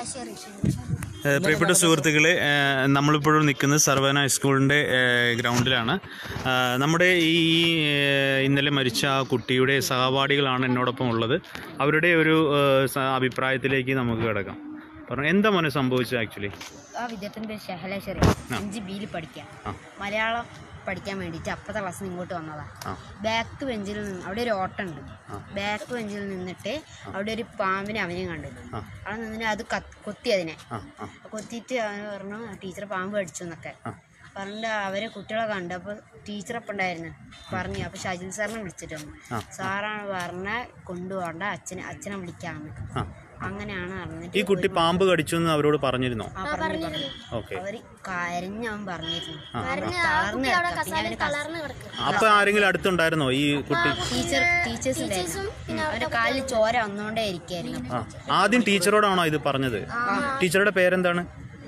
ഏഹ് പ്രിയപ്പെട്ട സുഹൃത്തുക്കളെ ഏഹ് നമ്മളിപ്പോഴും നിൽക്കുന്നത് സർവന ഹൈസ്കൂളിൻ്റെ ഏഹ് ഗ്രൗണ്ടിലാണ് ഏഹ് നമ്മുടെ ഈ ഏഹ് ഇന്നലെ മരിച്ച ആ കുട്ടിയുടെ സഹപാഠികളാണ് എന്നോടൊപ്പം ഉള്ളത് അവരുടെ ഒരു ഏഹ് സ- അഭിപ്രായത്തിലേക്ക് നമുക്ക് കിടക്കാം പറഞ്ഞു എന്താ മോനെ സംഭവിച്ചത് ആക്ച്വലി ആ വിദ്യാർത്ഥിൻ്റെ പേര് ഷഹലേശ്വരി അഞ്ച് ബിയിൽ പഠിക്കാം ആ. മലയാളം പഠിക്കാൻ വേണ്ടിയിട്ട് അപ്പത്തെ ക്ലാസ്സിൽ നിന്ന് ഇങ്ങോട്ട് വന്നതാ ആ ബാക്ക് ബെഞ്ചിൽ നിന്ന് അവിടെ ഒരു ഓട്ടുണ്ട് ആ. ബാക്ക് ബെഞ്ചിൽ നിന്നിട്ട് അവിടെ ഒരു പാമ്പിനെ അവനെയും കണ്ടു ആ. അവിടെ നിന്നിട്ട് അത് കത്ത്- കൊത്തി അതിനെ ആ ആ കൊത്തിയിട്ട് അവൻ പറഞ്ഞു ടീച്ചർ പാമ്പ് കടിച്ചു എന്നൊക്കെ ആ. പറഞ്ഞിട്ട് അവരെ കുട്ടികളെ കണ്ടു അപ്പോൾ ടീച്ചർ അപ്പം ഉണ്ടായിരുന്നു പറഞ്ഞു അപ്പോൾ ഷജിൽ സാറിനെ വിളിച്ചിട്ട് വന്നു ആ. സാറാണ് പറഞ്ഞ കൊണ്ടുപോകണ്ട അച്ഛനെ അച്ഛനെ വിളിക്കാമെന്ന് ആ അങ്ങനെയാണ് പറഞ്ഞിട്ട് ഈ കുട്ടി പാമ്പ് കടിച്ചു എന്ന് അവരോട് പറഞ്ഞിരുന്നോ ആ പറഞ്ഞു പറഞ്ഞു ഓക്കെ അവര് കരഞ്ഞ് അവൻ പറഞ്ഞിരുന്നു ആ. തളർന്ന് കിടക്കുക. പിന്നെ അവന് കസ്- അപ്പോൾ ആരെങ്കിലും അടുത്തുണ്ടായിരുന്നോ ഈ കുട്ടി ടീച്ചർ ടീച്ചേഴ്സ് ഉണ്ടായിരുന്നു അവന്റെ കാലിൽ ചോര വന്നുകൊണ്ടേ ഇരിക്കായിരുന്നു ആ ആദ്യം ടീച്ചറോടാണോ ഇത് പറഞ്ഞത് ടീച്ചറുടെ പേരെന്താണ്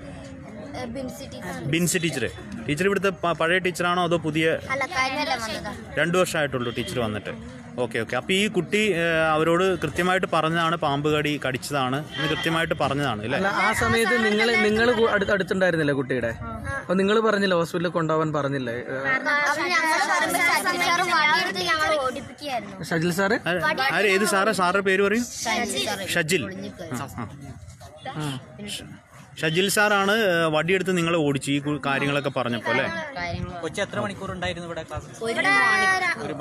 ബിൻസി ടീച്ചർ ടീച്ചർ ഇവിടുത്തെ പ- പഴയ ടീച്ചറാണോ അതോ പുതിയ അല്ല കഴിഞ്ഞല്ല വന്നതാ രണ്ടു വർഷമായിട്ടുള്ളൂ ടീച്ചർ വന്നിട്ട് ഓക്കെ ഓക്കെ അപ്പോൾ ഈ കുട്ടി ഏഹ്, അവരോട് കൃത്യമായിട്ട് പറഞ്ഞതാണ് പാമ്പ് കടി കടിച്ചതാണ് എന്ന് കൃത്യമായിട്ട് പറഞ്ഞതാണ് അല്ലേ അല്ല ആ സമയത്ത് നിങ്ങൾ നിങ്ങൾ അടുത്തുണ്ടായിരുന്നില്ലേ കുട്ടിയുടെ അപ്പൊ നിങ്ങൾ പറഞ്ഞില്ല ഹോസ്പിറ്റലിൽ കൊണ്ടുപോകാൻ പറഞ്ഞില്ലേ ഞങ്ങൾ ഓടിപ്പിക്കുകയായിരുന്നു ഷജിൽ സാറ് ആര്- ആര് ഏത് സാറാ സാറുടെ പേര് പറയും ഷജിൽ ആ, ആ. ഷജിൽ സാറാണ് ഏഹ്, വടിയെടുത്ത് നിങ്ങളെ ഓടിച്ചു ഈ കു- കാര്യങ്ങളൊക്കെ പറഞ്ഞപ്പോൾ അല്ലേ കാര്യങ്ങൾ കൊച്ചി എത്ര മണിക്കൂർ ഉണ്ടായിരുന്നു ഇവിടെ ക്ലാസ് ഒരു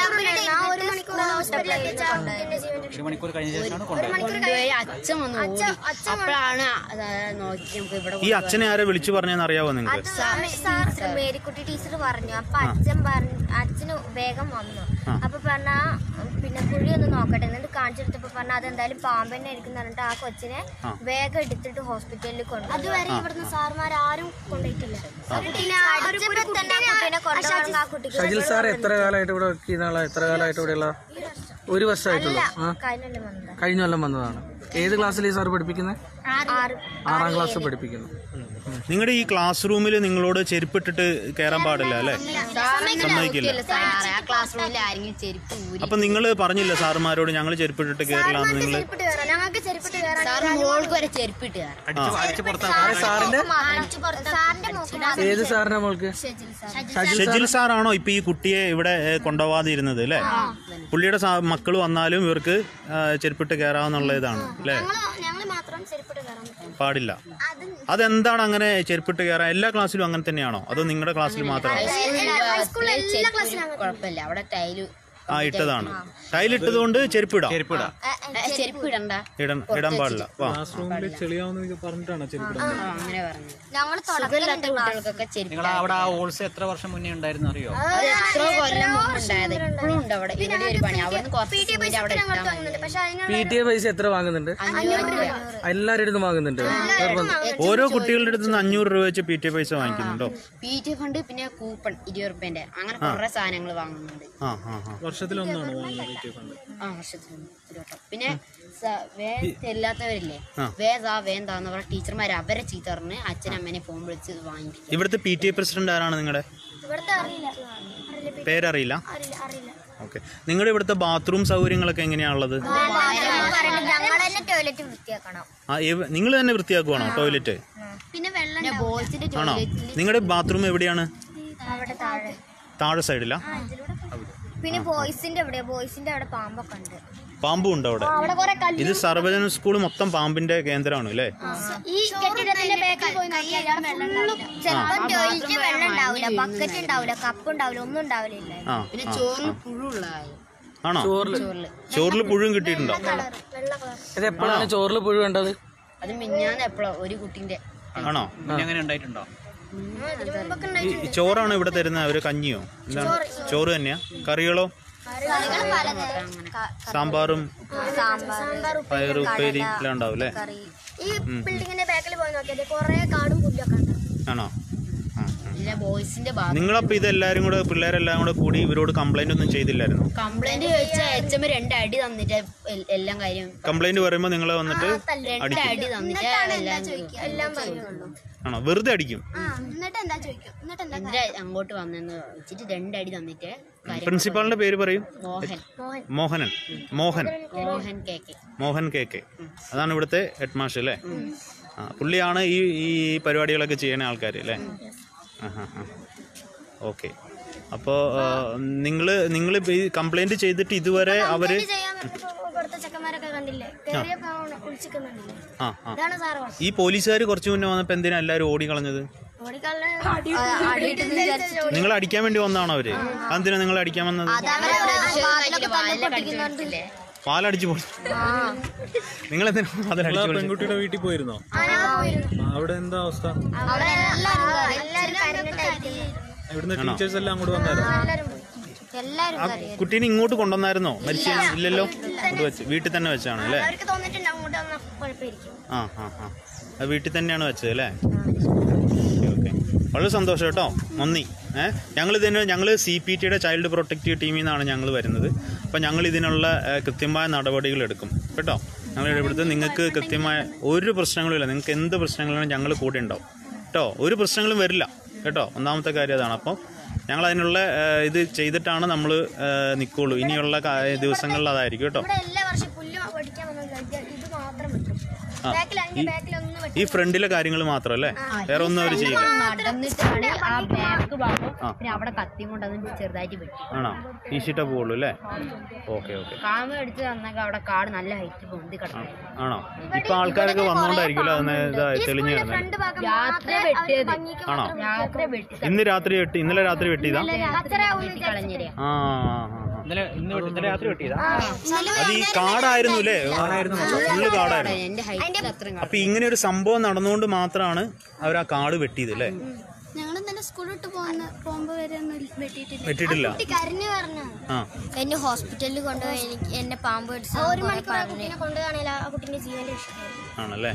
ഒരു മണിക്കൂർ കഴിഞ്ഞ ശേഷമാണ് കൊണ്ടുപോയത് കൊണ്ടുപോയി അച്ഛൻ വന്ന് ഓടി അപ്പോഴാണ് നോക്കി നമുക്ക് ഇവിടെ ഈ അച്ഛനെ ആരെ വിളിച്ചു പറഞ്ഞതെന്ന് അറിയാവോ നിങ്ങൾക്ക് സാർ മേരിക്കുട്ടി ടീച്ചർ പറഞ്ഞു അപ്പൊ അച്ഛൻ പറഞ്ഞു അച്ഛന് വേഗം വന്നു അപ്പൊ പറഞ്ഞ പിന്നെ കുഴി ഒന്ന് നോക്കട്ടെ എന്നിട്ട് കാണിച്ചെടുത്തപ്പോ പറഞ്ഞ അതെന്തായാലും പാമ്പന്നെ ആയിരിക്കും എന്ന് പറഞ്ഞിട്ട് ആ കൊച്ചിനെ വേഗം എടുത്തിട്ട് ഹോസ്പിറ്റലിൽ കൊണ്ടു അതുവരെ ഇവിടുന്ന് സാർമാർ ആരും കൊണ്ടുപോയിട്ടില്ല കുട്ടീനെ അടിച്ചപ്പോ തന്നെ ആ കുട്ടീനെ കൊണ്ടുപോകണം ആ കുട്ടിക്ക് ഷജിൽ സാർ എത്ര കാലമായിട്ട് ഇവിടെ വർക്ക് ചെയ്യുന്ന ആളാ എത്ര കാലമായിട്ട് ഇവിടെയുള്ള ഒരു വർഷമായിട്ടുള്ളൂ ആ കഴിഞ്ഞല്ലേ വന്നത് കഴിഞ്ഞ കൊല്ലം വന്നതാണ് ഏത് ക്ലാസ്സിൽ ഈ സാർ പഠിപ്പിക്കുന്നത് ആറ് ആറാം ക്ലാസ് പഠിപ്പിക്കുന്നു നിങ്ങളുടെ ഈ ക്ലാസ് റൂമിൽ നിങ്ങളോട് ചെരുപ്പിട്ടിട്ട് കയറാൻ പാടില്ല അല്ലേ സമ്മതിക്കില്ല സാറേ ആ ക്ലാസ് റൂമിൽ ആരെങ്കിലും ചെരുപ്പ് ഊരി അപ്പൊ നിങ്ങൾ പറഞ്ഞില്ല സാറുമാരോട് ഞങ്ങൾ ചെരുപ്പിട്ടിട്ട് കയറില്ല എന്ന് നിങ്ങൾ ചെരുപ്പിട്ട് കയറാം ഞങ്ങൾക്ക് ചെരുപ്പിട്ട് കയറാൻ സാർ മോൾക്ക് വരെ ചെരുപ്പിട്ട് കയറാം അടിച്ച് അടിച്ച് പുറത്താക്കാൻ സാറിന്റെ സാറിന്റെ മൂക്കിൽ ഏത് സാറിന്റെ മോൾക്ക് ഷജിൽ സാറാണോ ഇപ്പൊ ഈ കുട്ടിയെ ഇവിടെ ഏഹ്, കൊണ്ടുപോകാതെ ഇരുന്നത് അല്ലേ പുള്ളിയുടെ മക്കൾ വന്നാലും ഇവർക്ക് ആ, ചെരുപ്പിട്ട് കയറാവുന്നുള്ള ഇതാണ് അല്ലേ ഞങ്ങൾ മാത്രം ചെരുപ്പിട്ട് കയറാൻ പറ്റും പാടില്ല അതെന്താണ് അങ്ങനെ ചെരുപ്പിട്ട് കയറാൻ എല്ലാ ക്ലാസ്സിലും അങ്ങനെ തന്നെയാണോ അതോ നിങ്ങളുടെ ക്ലാസ്സിൽ മാത്രമാണോ ചെരുപ്പ് കുഴപ്പമില്ല അവിടെ ടൈല് ആ ഇട്ടതാണ് ടൈലിട്ടത് കൊണ്ട് ചെരുപ്പിടാം ചെരുപ്പിടാം ചെരുപ്പ് ഇടണ്ട ഇടാൻ ഇടാൻ പാടില്ല വാ ആ, അങ്ങനെ പറഞ്ഞു ഞങ്ങൾ സുഖമില്ലാത്ത കുട്ടികൾക്കൊക്കെ ചെരുപ്പ് നിങ്ങൾ അവിടെ ആ ഓൾസ് എത്ര വർഷം മുന്നേ ഉണ്ടായിരുന്നു അറിയോ അത് എത്ര കൊല്ലം മുമ്പ് ഉണ്ടായത് ഇപ്പോഴും ഉണ്ട് അവിടെ ഇവിടെ ഒരു പണി അവിടുന്ന് കുറച്ച് സിമെന്റ് അവിടെ ഇട്ടാൽ മതി പക്ഷെ അതിന് പി ടി എ പൈസ എത്ര വാങ്ങുന്നുണ്ട് അഞ്ഞൂറ് രൂപ എല്ലാവരുടെ അടുത്തും വാങ്ങുന്നുണ്ട് നിർബന്ധം. ഓരോ കുട്ടികളുടെ അടുത്ത് നിന്ന് അഞ്ഞൂറ് രൂപ വെച്ച് പി ടി എ പൈസ വാങ്ങിക്കുന്നുണ്ടോ പി ടി ഫണ്ട് പിന്നെ കൂപ്പൺ ഇരുപത് റുപ്യന്റെ അങ്ങനെ കുറെ സാധനങ്ങൾ വാങ്ങുന്നുണ്ട് ആ ആ ആ ആ വർഷത്തിൽ ഒരു വട്ടം പിന്നെ സ- വേ ചെല്ലാത്തവരില്ലേ ആ. വേദാ വേന്താന്ന് പറഞ്ഞ ടീച്ചർമാർ അവരെ ചീത്ത പറഞ്ഞ് അച്ഛനമ്മനെ ഫോൺ വിളിച്ച് വാങ്ങിക്കും ഇവിടുത്തെ പി ടി എ പ്രസിഡന്റ് ആരാണ് നിങ്ങളുടെ ഇവിടുത്തെ അറിയില്ല അറിയില്ല പേരറിയില്ല അറിയില്ല അറിയില്ല ഓക്കെ നിങ്ങളുടെ ഇവിടുത്തെ ബാത്റൂം സൗകര്യങ്ങളൊക്കെ എങ്ങനെയാണുള്ളത് ഞങ്ങൾ തന്നെ ടോയ്ലറ്റ് വൃത്തിയാക്കണം ആ നിങ്ങൾ തന്നെ വൃത്തിയാക്കുവാണോ ടോയ്ലറ്റ് പിന്നെ വെള്ളം പിന്നെ ബോയ്സിന്റെ ആണോ ടോയ്ലറ്റിൽ നിങ്ങളുടെ ബാത്റൂം എവിടെയാണ് അവിടെ താഴെ താഴെ സൈഡിലാ പിന്നെ ബോയ്സിന്റെ എവിടെയാ ബോയ്സിന്റെ അവിടെ പാമ്പൊക്കെ ഉണ്ട് പാമ്പും ഉണ്ടോ അവിടെ അവിടെ കുറെ കല്ല് ഇത് സർവജന സ്കൂൾ മൊത്തം പാമ്പിന്റെ കേന്ദ്രമാണ് അല്ലേ ഈ കെട്ടിടത്തിന്റെ ബാക്കിൽ പോയി നോക്കിയാൽ ചിലപ്പോൾ ടോയ്ലറ്റ് വെള്ളം ഉണ്ടാവില്ല ബക്കറ്റ് ഉണ്ടാവില്ല കപ്പ് ഉണ്ടാവില്ല ഒന്നും ഉണ്ടാവില്ല ആ പിന്നെ ചോറിന് പുഴുള്ളതായി ആണോ ചോറില് ചോറില് ചോറിൽ പുഴുവും കിട്ടിയിട്ടുണ്ടോ വെള്ള കളർ ഇത് എപ്പോഴാണ് ചോറിൽ പുഴു വേണ്ടത് അത് മിഞ്ഞാന്ന് എപ്പോഴോ ഒരു കുട്ടിന്റെ ആണോ മുന്നേ അങ്ങനെ ഉണ്ടായിട്ടുണ്ടോ ഇതിന് മുമ്പൊക്കെ ഈ ഈ ചോറാണ് ഇവിടെ തരുന്ന ഒരു കഞ്ഞിയോ എന്താണ് ചോറ് തന്നെയാ കറികളോ കറികൾ പലതരം സാമ്പാറും സാമ്പാർ പയർ ഉപ്പേരി എല്ലാം ഉണ്ടാവും അല്ലേ കറി ഈ ബിൽഡിങ്ങിന്റെ ബാക്കിൽ പോയി നോക്കിയാൽ കുറെ കാടും പുല്ലൊക്കെ ഉണ്ട് ആണോ ആ, ആ. ഇല്ല ബോയ്സിന്റെ ഭാഗം നിങ്ങളപ്പോൾ ഇതെല്ലാവരും കൂടെ പിള്ളേരെല്ലാം കൂടെ കൂടി ഇവരോട് കംപ്ലൈന്റ് ഒന്നും ചെയ്തില്ലായിരുന്നു കംപ്ലൈന്റ് വെച്ച എച്ച് എം രണ്ട് അടി തന്നിട്ട് എൽ- എല്ലാം കാര്യം കംപ്ലൈന്റ് പറയുമ്പോൾ നിങ്ങൾ വന്നിട്ട് രണ്ട് അടി തന്നിട്ട് എല്ലാം എല്ലാം പറയുള്ളൂ ആണോ വെറുതെ അടിക്കും ആ എന്നിട്ട് എന്താ ചോദിക്കും എന്നിട്ട് എന്താ എന്തിനാ അങ്ങോട്ട് വന്നെന്ന് വെച്ചിട്ട് രണ്ടടി തന്നിട്ട് കാര്യം പ്രിൻസിപ്പാളിന്റെ പേര് പറയും Mohan Mohanan Mohan Mohan K K Mohan K K അതാണ് ഇവിടുത്തെ ഹെഡ് മാസ്റ്റർ അല്ലേ ആ പുള്ളിയാണ് ഈ ഈ പരിപാടികളൊക്കെ ചെയ്യണ ആൾക്കാർ അല്ലേ ആ ഹാ ഹാ ഓക്കെ അപ്പോൾ നിങ്ങൾ നിങ്ങൾ ഈ കംപ്ലൈന്റ് ചെയ്തിട്ട് ഇതുവരെ അവർ ചെയ്യാൻ കൊടുത്ത ചെക്കന്മാരൊക്കെ കണ്ടില്ലേ കേറിയപ്പോ ഒളിച്ചിക്കുന്നുണ്ടല്ലേ ആ ആ ഇതാണ് സാറ് പറഞ്ഞത്. ഈ പോലീസുകാർ കുറച്ച് മുന്നേ വന്നപ്പോൾ എന്തിനാ എല്ലാവരും ഓടിക്കളഞ്ഞത് ഓടിക്കളഞ്ഞ് അടിയിട്ടെന്ന് വിചാരിച്ചിട്ട് നിങ്ങൾ അടിക്കാൻ വേണ്ടി വന്നതാണോ അവര് അതെന്തിനാ നിങ്ങൾ അടിക്കാൻ വന്നത് വാതിലൊക്കെ തന്നെ പൊട്ടിക്കുന്നുണ്ട് പാലടിച്ചു പോയി നിങ്ങൾ എന്തിനാ പാലടിച്ചു പെൺകുട്ടിയുടെ വീട്ടിൽ പോയിരുന്നോ ആ, ഞാൻ പോയിരുന്നു. അവിടെ എന്താ അവസ്ഥ അവിടെ എല്ലാരും എല്ലാരും കരഞ്ഞിട്ടായിരിക്കും ഇവിടുന്ന് ടീച്ചേഴ്സ് എല്ലാം അങ്ങോട്ട് വന്നായിരുന്നു എല്ലാരും പോയി. എല്ലാരും കരയും കുട്ടീനെ ഇങ്ങോട്ട് കൊണ്ടുവന്നായിരുന്നോ മരിച്ച ഇല്ലല്ലോ ഇങ്ങോട്ട് വെച്ച് വീട്ടിൽ തന്നെ വെച്ചാണ് അല്ലേ അവർക്ക് തോന്നിട്ടുണ്ട് അങ്ങോട്ട് വന്നാൽ കുഴപ്പമായിരിക്കും ആ ആ ആ അത് വീട്ടിൽ തന്നെയാണ് വെച്ചത് അല്ലേ ഓക്കെ ഓക്കെ വളരെ സന്തോഷം കേട്ടോ നന്ദി ഏഹ് ഞങ്ങൾ ഇതിന് ഞങ്ങൾ സി പി ടിയുടെ ചൈൽഡ് പ്രൊട്ടക്റ്റീവ് ടീമിൽ നിന്നാണ് ഞങ്ങൾ വരുന്നത് അപ്പം ഞങ്ങൾ ഇതിനുള്ള ഏഹ്, കൃത്യമായ നടപടികൾ എടുക്കും കേട്ടോ ഞങ്ങൾ ഇവിടുത്തെ നിങ്ങൾക്ക് കൃത്യമായ ഒരു പ്രശ്നങ്ങളും ഇല്ല നിങ്ങൾക്ക് എന്ത് പ്രശ്നങ്ങളും ഞങ്ങൾ കൂടെ ഉണ്ടാവും കേട്ടോ ഒരു പ്രശ്നങ്ങളും വരില്ല കേട്ടോ ഒന്നാമത്തെ കാര്യം അതാണ് അപ്പം ഞങ്ങൾ അതിനുള്ള ഏഹ്, ഇത് ചെയ്തിട്ടാണ് നമ്മൾ നിൽക്കുള്ളൂ ഇനിയുള്ള കാ- ദിവസങ്ങളിൽ അതായിരിക്കും കേട്ടോ ഇവിടെ എല്ലാ വർഷവും പുല്ല് പഠിക്കാൻ വന്നില്ല ഇത് മാത്രം വെട്ടും ബാക്കിൽ അതിന്റെ ബാക്കിൽ ഒന്നും വെട്ടും ഈ ഫ്രണ്ടിലെ കാര്യങ്ങൾ മാത്രമല്ലേ വേറെ ഒന്നും അവർ ചെയ്യില്ല നടന്നിട്ടാണ് ആ ബാക്ക് ഭാഗം പിന്നെ അവിടെ കത്തിയും കൊണ്ട് അത് ചെറുതായിട്ട് വെട്ടി ആണോ വീശിട്ടേ പോവുള്ളൂ അല്ലേ ഓക്കെ ഓക്കെ കാമ എടുത്ത് തന്നൊക്കെ അവിടെ കാട് നല്ല ഹൈറ്റ് പൊന്തി കിടക്കും ആണോ ഇപ്പൊ ആൾക്കാരൊക്കെ വന്നോണ്ടായിരിക്കുമല്ലോ അതൊന്ന് ഇതായി തെളിഞ്ഞു കിടന്നത് ഫ്രണ്ട് ഭാഗം രാത്രി വെട്ടിയത് ആണോ രാത്രി വെട്ടി ഇന്ന് രാത്രി വെട്ടി ഇന്നലെ രാത്രി വെട്ടിയതാ അത്ര കളഞ്ഞിരിയാ ആ ആ, ആ, ആ. ഇന്നലെ ഇന്ന് വെട്ടി- ഇന്നലെ രാത്രി വെട്ടിയതാ അത് ഈ കാടായിരുന്നു അല്ലേ ഫുള്ള് കാടായിരുന്നു എന്റെ ഹൈറ്റ് അത്രയും അപ്പൊ ഇങ്ങനെ ഒരു സംഭവം നടന്നുകൊണ്ട് മാത്രമാണ് അവർ ആ കാട് വെട്ടിയത് അല്ലേ ഞങ്ങൾ ഇന്നലെ സ്കൂൾ വിട്ട് പോകുന്ന പോകുമ്പോ വരെ ഒന്നും വെട്ടിയിട്ടില്ല വെട്ടിയിട്ടില്ല കുട്ടി കരഞ്ഞു പറഞ്ഞു ആ എന്നെ ഹോസ്പിറ്റലിൽ കൊണ്ടുപോയി എനിക്ക് എന്നെ പാമ്പ് കടിച്ചു ഒരു മണിക്കൂർ കുട്ടീനെ കൊണ്ടുപോകാണെങ്കിൽ ആ കുട്ടീന്റെ ജീവൻ രക്ഷിക്കും ആണല്ലേ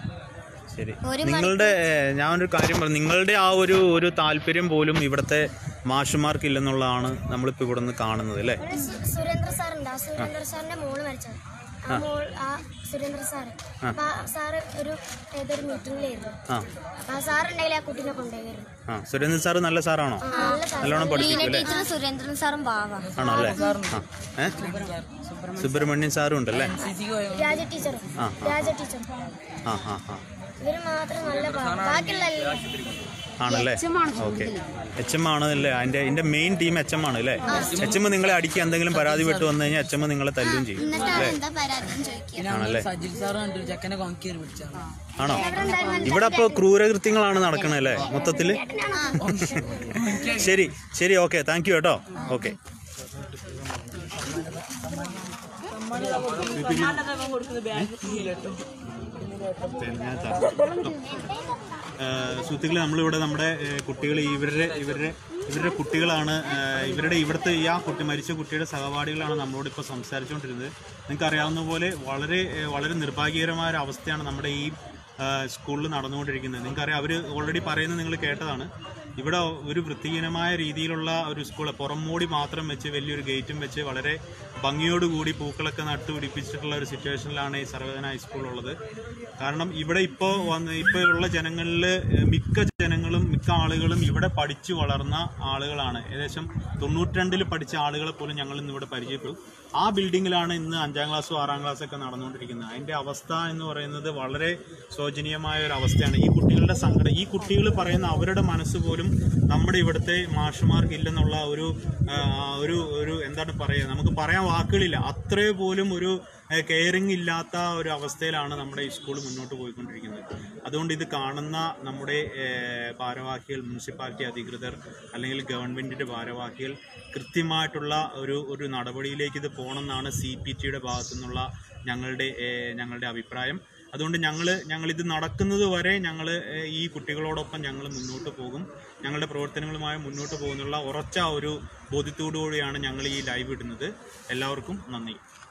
ശരി നിങ്ങളുടെ ഏഹ്, ഞാനൊരു കാര്യം പറഞ്ഞു നിങ്ങളുടെ ആ ഒരു ഒരു താല്പര്യം പോലും ഇവിടുത്തെ മാഷുമാർക്ക് ഇല്ലെന്നുള്ളതാണ് നമ്മളിപ്പോൾ ഇവിടെ നിന്ന് കാണുന്നത് അല്ലേ ഇവിടെ സു- സുരേന്ദ്ര സാറുണ്ട് ആ സുരേന്ദ്ര സാറിന്റെ മോള് മരിച്ചത് ആ മോൾ ആ സുരേന്ദ്ര സാറ് അപ്പൊ ആ സാറ് ഒരു ഏതൊരു മീറ്റിംഗിലായിരുന്നു ആ അപ്പൊ ആ സാറുണ്ടെങ്കിൽ ആ കുട്ടീനെ കൊണ്ടുപോയിരുന്നു ആ സുരേന്ദ്രൻ സാറ് നല്ല സാറാണോ നല്ല സാർ നല്ലോണം പഠിപ്പിക്കും അല്ലേ ടീച്ചറും സുരേന്ദ്രൻ സാറും ബാവ ആണോ അല്ലേ ആ ഏ സുബ്രഹ്മണ്യൻ സാറും ഉണ്ടല്ലേ രാജ ടീച്ചറും ആ, രാജ ടീച്ചറും ആ ആ ആ ഇവര് മാത്രം നല്ല ബാവ ബാക്കിയുള്ള എല്ലാം ആണല്ലേ ഓക്കെ എച്ച് എം ആണല്ലേ അതിന്റെ അതിന്റെ മെയിൻ ടീം എച്ച് എം ആണ് അല്ലേ എച്ച് എം നിങ്ങളെ അടിക്കുക എന്തെങ്കിലും പരാതി വിട്ട് വന്നു കഴിഞ്ഞാൽ എച്ച് എം നിങ്ങളെ തല്ലും ചെയ്യും എന്നിട്ടാണ് എന്താ പരാതി ചോദിക്കുക ആണല്ലേ സജിൽ സാറ് കണ്ടു ചെക്കനെ കോങ്കേറി പിടിച്ചാണ് ആണോ ഇവിടെ അപ്പോൾ ക്രൂരകൃത്യങ്ങളാണ് നടക്കണത് അല്ലേ മൊത്തത്തില് ശരി ശരി ഓക്കെ താങ്ക് യു കേട്ടോ ഓക്കെ സുഹൃത്തുക്കളെ നമ്മളിവിടെ നമ്മുടെ കുട്ടികൾ ഇവരുടെ ഇവരുടെ ഇവരുടെ കുട്ടികളാണ് ഏഹ് ഇവരുടെ ഇവിടുത്തെ ഈ ആ കുട്ടി മരിച്ച കുട്ടിയുടെ സഹപാഠികളാണ് നമ്മളോട് ഇപ്പോൾ സംസാരിച്ചുകൊണ്ടിരുന്നത് നിങ്ങൾക്ക് അറിയാവുന്ന പോലെ വളരെ ഏഹ് വളരെ നിർഭാഗ്യകരമായ ഒരു അവസ്ഥയാണ് നമ്മുടെ ഈ ഏഹ് സ്കൂളിൽ നടന്നുകൊണ്ടിരിക്കുന്നത് നിങ്ങൾക്കറിയാം അവർ ഓൾറെഡി പറയുന്നത് നിങ്ങൾ കേട്ടതാണ് ഇവിടെ ഒരു വൃത്തിഹീനമായ രീതിയിലുള്ള ഒരു സ്കൂൾ പുറംമൂടി മാത്രം വെച്ച് വലിയൊരു ഗേറ്റും വെച്ച് വളരെ ഭംഗിയോടുകൂടി പൂക്കളൊക്കെ നട്ടുപിടിപ്പിച്ചിട്ടുള്ള ഒരു സിറ്റുവേഷനിലാണ് ഈ സർവജന ഹൈസ്കൂൾ ഉള്ളത് കാരണം ഇവിടെ ഇപ്പോൾ വന്ന് ഇപ്പോൾ ഉള്ള ജനങ്ങളിൽ മിക്ക ജനങ്ങളും മിക്ക ആളുകളും ഇവിടെ പഠിച്ചു വളർന്ന ആളുകളാണ് ഏകദേശം തൊണ്ണൂറ്റിരണ്ടിൽ പഠിച്ച ആളുകളെ പോലും ഞങ്ങൾ ഇന്ന് ഇവിടെ പരിചയപ്പെടും ആ ബിൽഡിങ്ങിലാണ് ഇന്ന് അഞ്ചാം ക്ലാസ്സും ആറാം ക്ലാസ്സും ഒക്കെ നടന്നുകൊണ്ടിരിക്കുന്നത് അതിന്റെ അവസ്ഥ എന്ന് പറയുന്നത് വളരെ ശോചനീയമായ ഒരു അവസ്ഥയാണ് ഈ കുട്ടികളുടെ സങ്കടം ഈ കുട്ടികൾ പറയുന്ന അവരുടെ മനസ്സ് പോലും നമ്മുടെ ഇവിടുത്തെ മാഷുമാർക്ക് ഇല്ലെന്നുള്ള ഒരു ആ, ഒരു ഒരു എന്താണ് പറയുക നമുക്ക് പറയാൻ വാക്കുകളില്ല അത്രേ പോലും ഒരു കെയറിങ് ഇല്ലാത്ത ഒരു അവസ്ഥയിലാണ് നമ്മുടെ ഈ സ്കൂൾ മുന്നോട്ട് പോയിക്കൊണ്ടിരിക്കുന്നത് അതുകൊണ്ട് ഇത് കാണുന്ന നമ്മുടെ ഏഹ്, ഭാരവാഹികൾ മുനിസിപ്പാലിറ്റി അധികൃതർ അല്ലെങ്കിൽ ഗവൺമെന്റിന്റെ ഭാരവാഹികൾ കൃത്യമായിട്ടുള്ള ഒരു ഒരു നടപടിയിലേക്ക് ഇത് പോകണമെന്നാണ് സി പി ടിയുടെ ഭാഗത്തു നിന്നുള്ള ഞങ്ങളുടെ ഏഹ്, ഞങ്ങളുടെ അഭിപ്രായം അതുകൊണ്ട് ഞങ്ങൾ ഞങ്ങൾ ഇത് നടക്കുന്നത് വരെ ഞങ്ങൾ ഈ കുട്ടികളോടൊപ്പം ഞങ്ങൾ മുന്നോട്ട് പോകും ഞങ്ങളുടെ പ്രവർത്തനങ്ങളുമായി മുന്നോട്ട് പോകുന്നുള്ള ഉറച്ച ഒരു ബോധ്യത്തോടു കൂടിയാണ് ഞങ്ങൾ ഈ ലൈവ് ഇടുന്നത് എല്ലാവർക്കും നന്ദി